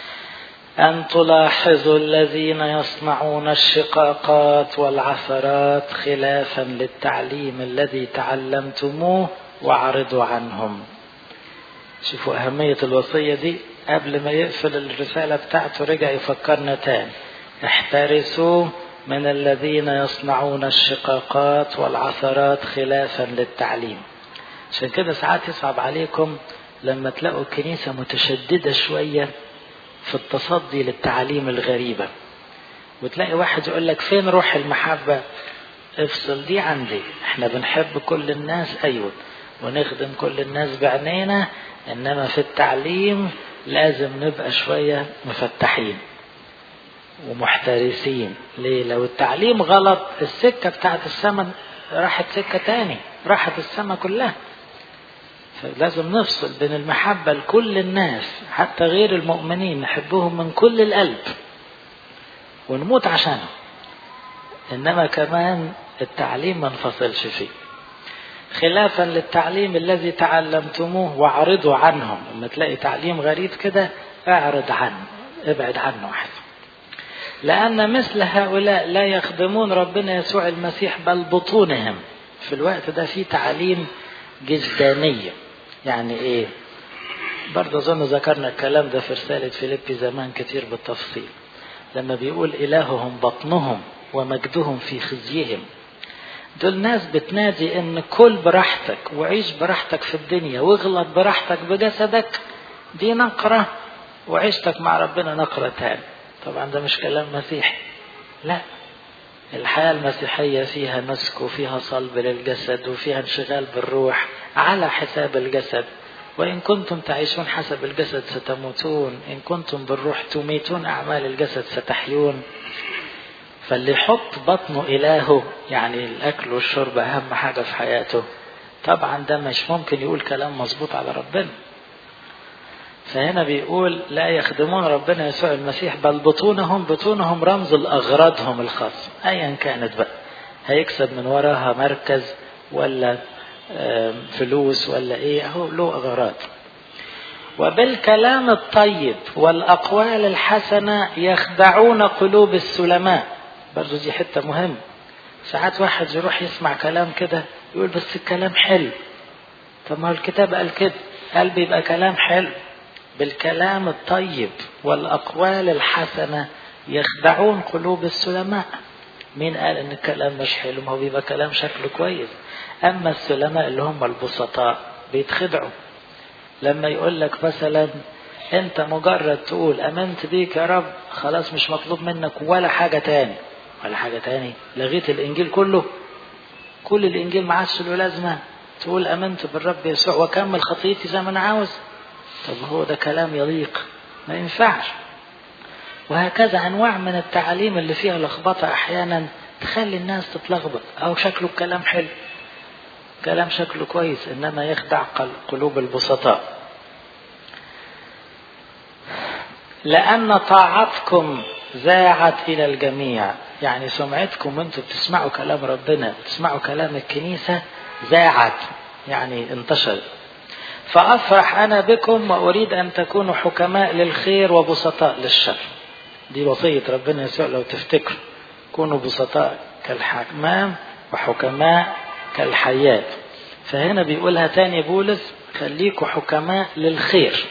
أن تلاحظوا الذين يصنعون الشقاقات والعثرات خلافا للتعليم الذي تعلمتموه واعرضوا عنهم شوفوا أهمية الوصية دي قبل ما يقفل الرسالة بتاعته رجع يفكرنا تاني احترسوا من الذين يصنعون الشقاقات والعثرات خلافا للتعليم عشان كده ساعات يصعب عليكم لما تلاقوا الكنيسة متشددة شوية في التصدي للتعاليم الغريبة وتلاقي واحد يقول لك فين روح المحبة افصل دي عندي احنا بنحب كل الناس ايوه ونخدم كل الناس بعينينا انما في التعليم لازم نبقى شوية مفتحين ومحترسين ليه لو التعليم غلط السكة بتاعت السماء راحت سكة تاني راحت السماء كلها فلازم نفصل بين المحبة لكل الناس حتى غير المؤمنين نحبهم من كل القلب ونموت عشانهم إنما كمان التعليم ما نفصلش فيه خلافا للتعليم الذي تعلمتموه واعرضوا عنهم لما تلاقي تعليم غريب كده اعرض عنه ابعد عنه احسن لأن مثل هؤلاء لا يخدمون ربنا يسوع المسيح بل بطونهم في الوقت ده في تعليم جسدانية يعني ايه برضه اظن ذكرنا الكلام ده في رسالة فيليبي زمان كتير بالتفصيل لما بيقول إلههم بطنهم ومجدهم في خزيهم دول ناس بتنادي ان كل براحتك وعيش براحتك في الدنيا واغلط براحتك بجسدك دي نقرة وعيشتك مع ربنا نقرة تاني طبعا ده مش كلام مسيحي لا الحياة المسيحية فيها مسك وفيها صلب للجسد وفيها انشغال بالروح على حساب الجسد وإن كنتم تعيشون حسب الجسد ستموتون إن كنتم بالروح تميتون أعمال الجسد ستحيون فاللي يحط بطنه إلهه يعني الأكل والشرب أهم حاجة في حياته طبعا ده مش ممكن يقول كلام مظبوط على ربنا فهنا بيقول لا يخدمون ربنا يسوع المسيح بل بطونهم بطونهم رمز لأغراضهم الخاصة أيا كانت بقى هيكسب من وراها مركز ولا فلوس ولا ايه اهو له أغراض وبالكلام الطيب والأقوال الحسنة يخدعون قلوب السلماء برضو دي حتة مهمة ساعات واحد يروح يسمع كلام كده يقول بس الكلام حلو طب ما هو الكتاب قال كده قال بيبقى كلام حلو بالكلام الطيب والأقوال الحسنة يخدعون قلوب السلماء مين قال ان الكلام مش حلو ما هو بيبقى كلام شكله كويس اما السلماء اللي هم البسطاء بيتخدعوا لما يقول لك مثلا انت مجرد تقول امنت بيك يا رب خلاص مش مطلوب منك ولا حاجة تاني ولا حاجة تاني لغيت الانجيل كله كل الانجيل ما عادش له لازمة تقول امنت بالرب يسوع واكمل خطيتي زي ما انا عاوز طب هو ده كلام يليق ما ينفعش وهكذا انواع من التعاليم اللي فيها لخبطه احيانا تخلي الناس تتلخبط او شكله الكلام حلو كلام شكله كويس إنما يخدع قلوب البسطاء لأن طاعتكم زاعت إلى الجميع يعني سمعتكم وانتوا بتسمعوا كلام ربنا بتسمعوا كلام الكنيسة زاعت يعني انتشر فأفرح أنا بكم وأريد أن تكونوا حكماء للخير وبسطاء للشر دي وصية ربنا يسوع لو تفتكروا كونوا بسطاء كالحمام وحكماء كالحيات فهنا بيقولها تاني بولس خليكوا حكماء للخير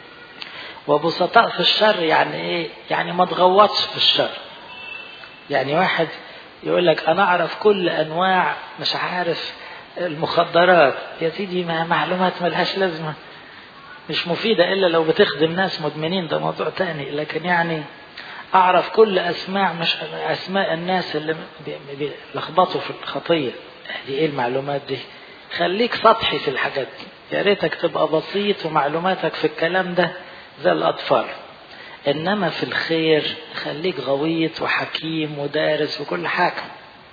وبسطاء في الشر يعني ايه يعني ما تغوطش في الشر يعني واحد يقول لك انا اعرف كل انواع مش عارف المخدرات يا سيدي ما معلومات ملهاش لازمة مش مفيدة إلا لو بتخدم ناس مدمنين ده موضوع تاني لكن يعني أعرف كل أسماء مش أسماء الناس اللي بيلخبطوا في الخطية دي إيه المعلومات دي خليك سطحي في الحاجات دي يا ريتك تبقى بسيط ومعلوماتك في الكلام ده زي الأطفال إنما في الخير خليك غويط وحكيم ودارس وكل حاجة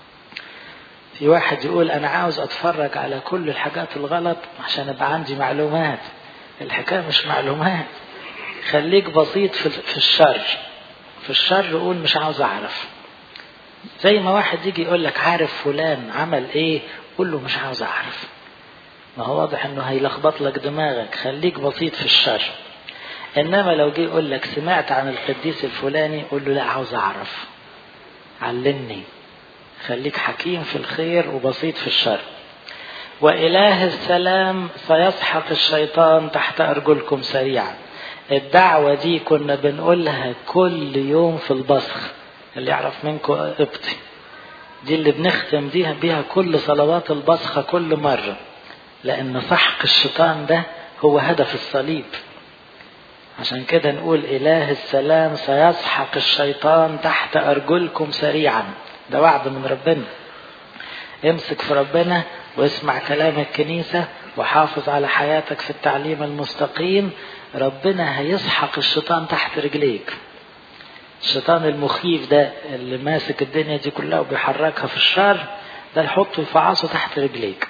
في واحد يقول أنا عاوز أتفرج على كل الحاجات الغلط عشان أبقى عندي معلومات الحكاية مش معلومات خليك بسيط في الشر في الشر قول مش عاوز أعرف زي ما واحد يجي يقول لك عارف فلان عمل إيه قول له مش عاوز أعرف ما هو واضح إنه هيلخبط لك دماغك خليك بسيط في الشر إنما لو جه يقول لك سمعت عن القديس الفلاني قول له لا عاوز أعرف علمني خليك حكيم في الخير وبسيط في الشر وإله السلام سيسحق الشيطان تحت أرجلكم سريعا الدعوة دي كنا بنقولها كل يوم في البصخ اللي يعرف منكم ابطي دي اللي بنختم بيها بيها كل صلوات البصخة كل مرة لأن سحق الشيطان ده هو هدف الصليب عشان كده نقول إله السلام سيسحق الشيطان تحت أرجلكم سريعا ده وعد من ربنا امسك في ربنا واسمع كلام الكنيسة وحافظ على حياتك في التعليم المستقيم ربنا هيسحق الشيطان تحت رجليك الشيطان المخيف ده اللي ماسك الدنيا دي كلها وبيحركها في الشر ده يحطه يفعصه تحت رجليك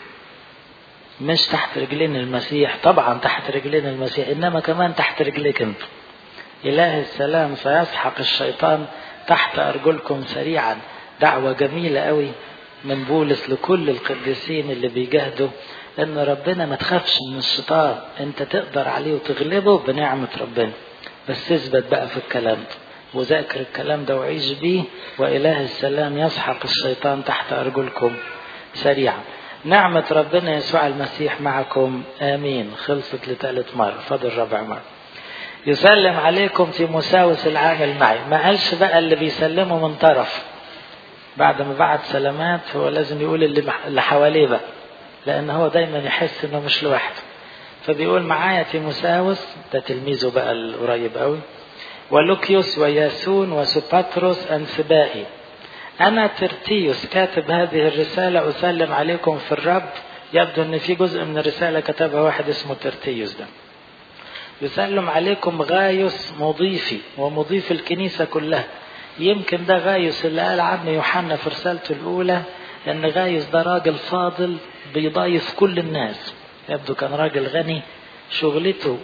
مش تحت رجلين المسيح طبعا تحت رجلين المسيح انما كمان تحت رجليك انت اله السلام سيسحق الشيطان تحت ارجلكم سريعا دعوة جميلة قوي من بولس لكل القديسين اللي بيجاهدوا ان ربنا ما تخافش من الشيطان انت تقدر عليه وتغلبه بنعمة ربنا بس اثبت بقى في الكلام ده وذاكر الكلام ده وعيش بيه وإله السلام يسحق الشيطان تحت أرجلكم سريعا نعمة ربنا يسوع المسيح معكم آمين خلصت لثالث مرة فاضل رابع مرة يسلم عليكم في مساوس العامل معي ما قالش بقى اللي بيسلمه من طرف بعد ما بعت سلامات هو لازم يقول اللي, اللي حواليه بقى لأن هو دايما يحس إنه مش لوحده فبيقول معايا تيموساوس ده تلميذه بقى القريب قوي ولوكيوس وياسون وسوباتروس أنسبائي أنا ترتيوس كاتب هذه الرسالة أسلم عليكم في الرب يبدو أن في جزء من الرسالة كتبها واحد اسمه ترتيوس ده يسلم عليكم غايوس مضيفي ومضيف الكنيسة كلها يمكن ده غايوس اللي قال عنه يوحنا في رسالته الأولى أن غايوس ده راجل فاضل بيضايف كل الناس يبدو كان راجل غني شغلته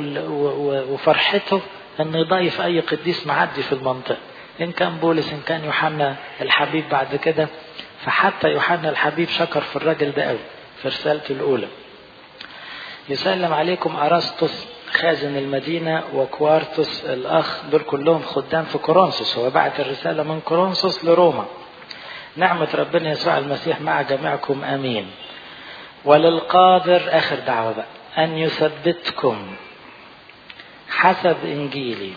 وفرحته أنه يضايف أي قديس معدي في المنطقة إن كان بولس إن كان يوحنا الحبيب بعد كده فحتى يوحنا الحبيب شكر في الراجل ده قوي في رسالته الأولى يسلم عليكم أرسطس خازن المدينة وكوارتوس الأخ دول كلهم خدام في كورنثوس هو بعت الرسالة من كورنثوس لروما نعمة ربنا يسوع المسيح مع جميعكم آمين وللقادر آخر دعوة بقى أن يثبتكم حسب إنجيلي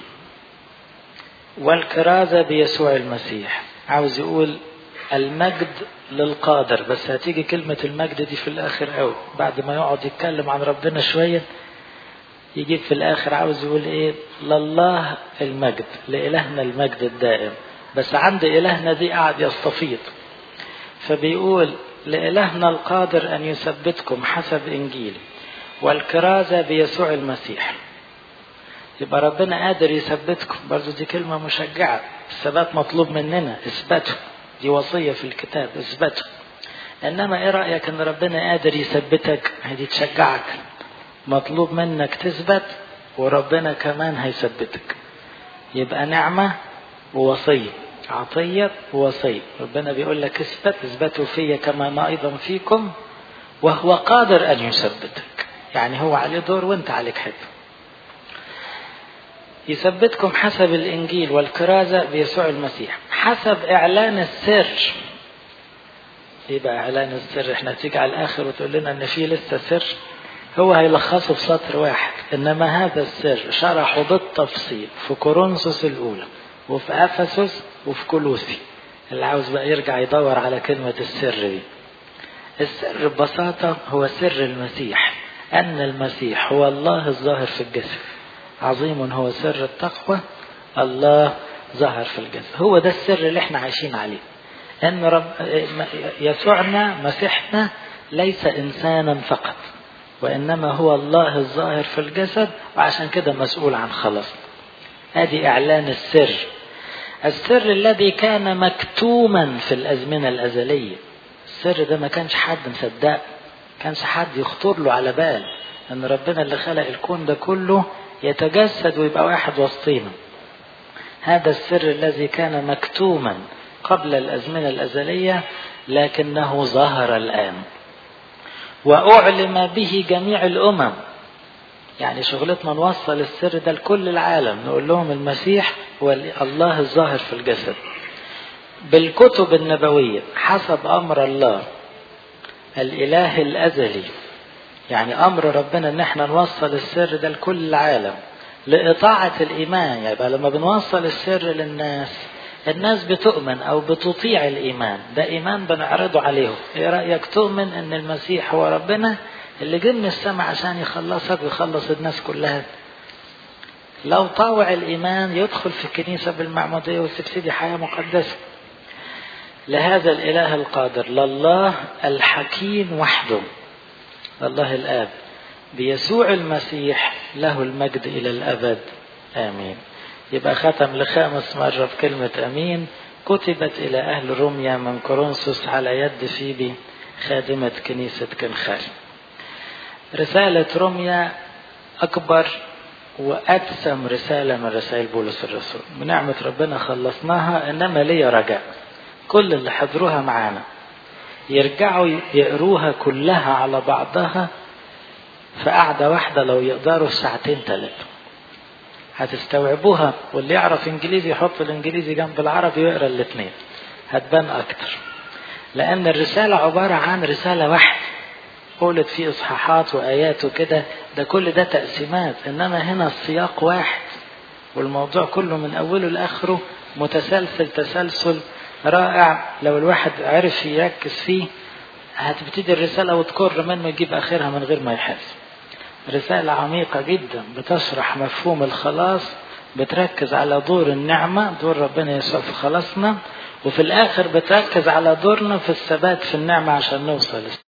والكرازة بيسوع المسيح عاوز يقول المجد للقادر بس هتيجي كلمة المجد دي في الآخر قوي بعد ما يقعد يتكلم عن ربنا شوية يجيب في الآخر عاوز يقول إيه لله المجد لإلهنا المجد الدائم بس عند إلهنا دي قاعد يستفيض فبيقول لإلهنا القادر أن يثبتكم حسب إنجيلي والكرازة بيسوع المسيح يبقى ربنا قادر يثبتكم برضو دي كلمة مشجعة الثبات مطلوب مننا اثبتوا دي وصية في الكتاب اثبتوا انما ايه رايك ان ربنا قادر يثبتك هدي تشجعك مطلوب منك تثبت وربنا كمان هيثبتك يبقى نعمه ووصيه عطيه ووصيه ربنا بيقول لك اثبت اثبتوا في كما انا ايضا فيكم وهو قادر ان يثبتك يعني هو عليه دور وانت عليك حته يثبتكم حسب الانجيل والكرازه بيسوع المسيح حسب اعلان السر ايه بقى اعلان السر احنا تيجي على الاخر وتقول لنا ان في لسه سر هو هيلخصه في سطر واحد انما هذا السر شرحه بالتفصيل في كورنثوس الاولى وفي افسس وفي كولوسي اللي عاوز بقى يرجع يدور على كلمه السر دي السر ببساطه هو سر المسيح ان المسيح هو الله الظاهر في الجسد عظيم هو سر التقوى الله ظهر في الجسد هو ده السر اللي احنا عايشين عليه ان رب يسوعنا مسيحنا ليس انسانا فقط وانما هو الله الظاهر في الجسد وعشان كده مسؤول عن خلاص ادي اعلان السر السر الذي كان مكتوما في الازمنه الازليه السر ده ما كانش حد مصدق كانش حد يخطر له على بال ان ربنا اللي خلق الكون ده كله يتجسد ويبقى واحد وسطينا هذا السر الذي كان مكتوما قبل الازمنه الازليه لكنه ظهر الان واعلم به جميع الامم يعني شغلتنا نوصل السر ده لكل العالم نقول لهم المسيح هو الله الظاهر في الجسد بالكتب النبويه حسب امر الله الاله الازلي يعني امر ربنا ان احنا نوصل السر ده لكل العالم لاطاعه الايمان يبقى لما بنوصل السر للناس الناس بتؤمن او بتطيع الايمان ده ايمان بنعرضه عليهم ايه رايك تؤمن ان المسيح هو ربنا اللي جه من السماء عشان يخلصك ويخلص الناس كلها لو طاوع الايمان يدخل في الكنيسه بالمعموديه وتبتدي حياه مقدسه لهذا الاله القادر لله الحكيم وحده الله الاب بيسوع المسيح له المجد الى الابد امين يبقى ختم لخامس مرة بكلمة أمين كتبت إلى أهل روميا من كورنثوس على يد فيبي خادمة كنيسة كنخال رسالة روميا أكبر وأدسم رسالة من رسائل بولس الرسول بنعمة ربنا خلصناها إنما ليا رجاء كل اللي حضروها معانا يرجعوا يقروها كلها على بعضها في قعدة واحدة لو يقدروا في ساعتين ثلاثة هتستوعبوها واللي يعرف انجليزي يحط الانجليزي جنب العربي ويقرا الاثنين هتبان اكتر لان الرساله عباره عن رساله واحده قولت فيه اصحاحات وايات وكده ده كل ده تقسيمات انما هنا السياق واحد والموضوع كله من اوله لاخره متسلسل تسلسل رائع لو الواحد عرف يركز فيه هتبتدي الرساله وتكر منه يجيب اخرها من غير ما يحس رسالة عميقة جدا بتشرح مفهوم الخلاص بتركز على دور النعمة دور ربنا يسوع في خلاصنا وفي الآخر بتركز على دورنا في الثبات في النعمة عشان نوصل